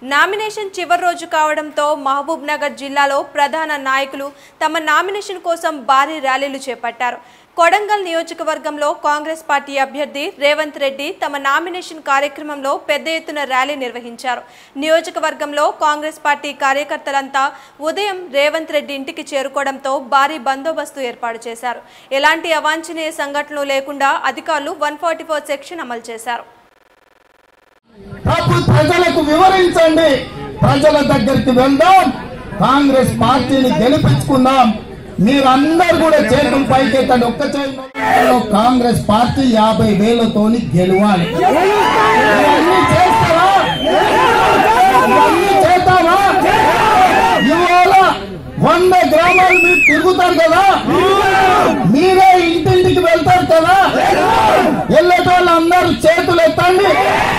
Nomination చివరి రోజు కావడంతో మహబూబ్ నగర్ జిల్లాలో ప్రధాన నాయకులు తమ నామినేషన్ కోసం భారీ ర్యాలీలు చేపట్టారు కొడంగల్ నియోజకవర్గంలో కాంగ్రెస్ పార్టీ అభ్యర్థి రేవంత్ రెడ్డి తమ నామినేషన్ కార్యక్రమంలో పెద్ద ఎత్తున ర్యాలీ నిర్వహించారు నియోజకవర్గంలో కాంగ్రెస్ పార్టీ కార్యకర్తలంతా ఉదయం రేవంత్ రెడ్డి ఇంటికి చేరుకోవడంతో భారీ బందోబస్తు ఏర్పాటు చేశారు ఎలాంటి అవాంఛనీయ సంఘటనలు లేకుండా అధికారులు వన్ సెక్షన్ అమలు చేశారు తప్పు ప్రజలకు వివరించండి ప్రజల దగ్గరికి వెళ్దాం కాంగ్రెస్ పార్టీని గెలిపించుకుందాం మీరందరూ కూడా చేతులు పైకెత్తండి ఒక్క చేతిలో కాంగ్రెస్ పార్టీ యాభై వేలతోని గెలవాలి ఇవన్నీ చేస్తారా ఇవన్నీ చేస్తారా ఇవాళ వంద గ్రామాలు మీరు తిరుగుతారు కదా మీరే ఇంటింటికి వెళ్తారు కదా వెళ్ళేటోళ్ళు అందరూ చేతులు ఎత్తండి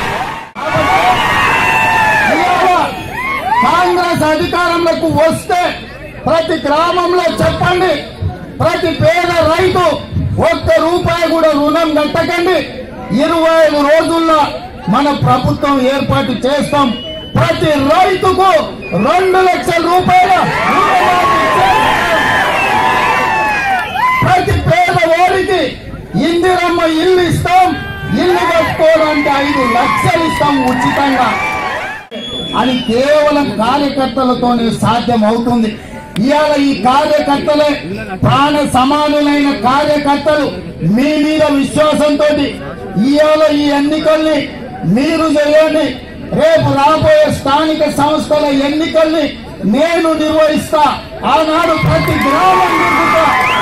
ఇవాళ కాంగ్రెస్ అధికారంలోకి వస్తే ప్రతి గ్రామంలో చెప్పండి ప్రతి పేద రైతు ఒక్క రూపాయి కూడా రుణం కట్టకండి ఇరవై ఐదు రోజుల్లో మన ప్రభుత్వం ఏర్పాటు చేస్తాం ప్రతి రైతుకు రెండు లక్షల రూపాయల రుణమాఫీ చేస్తాం. ప్రతి పేదవాడికి ఇందిరమ్మ ఇల్లు ఇస్తాం ఇల్లు కట్టుకోవడానికి ఐదు లక్షలు ఇస్తాం ఉచితంగా అది కేవలం కార్యకర్తలతోనే సాధ్యం అవుతుంది ఇవాళ ఈ కార్యకర్తలే ప్రాణ సమానులైన కార్యకర్తలు మీ మీద విశ్వాసంతో ఇవాళ ఈ ఎన్నికల్ని మీరు చేయండి రేపు రాబోయే స్థానిక సంస్థల ఎన్నికల్ని నేను నిర్వహిస్తా ఆనాడు ప్రతి గ్రామం తిరుగుతా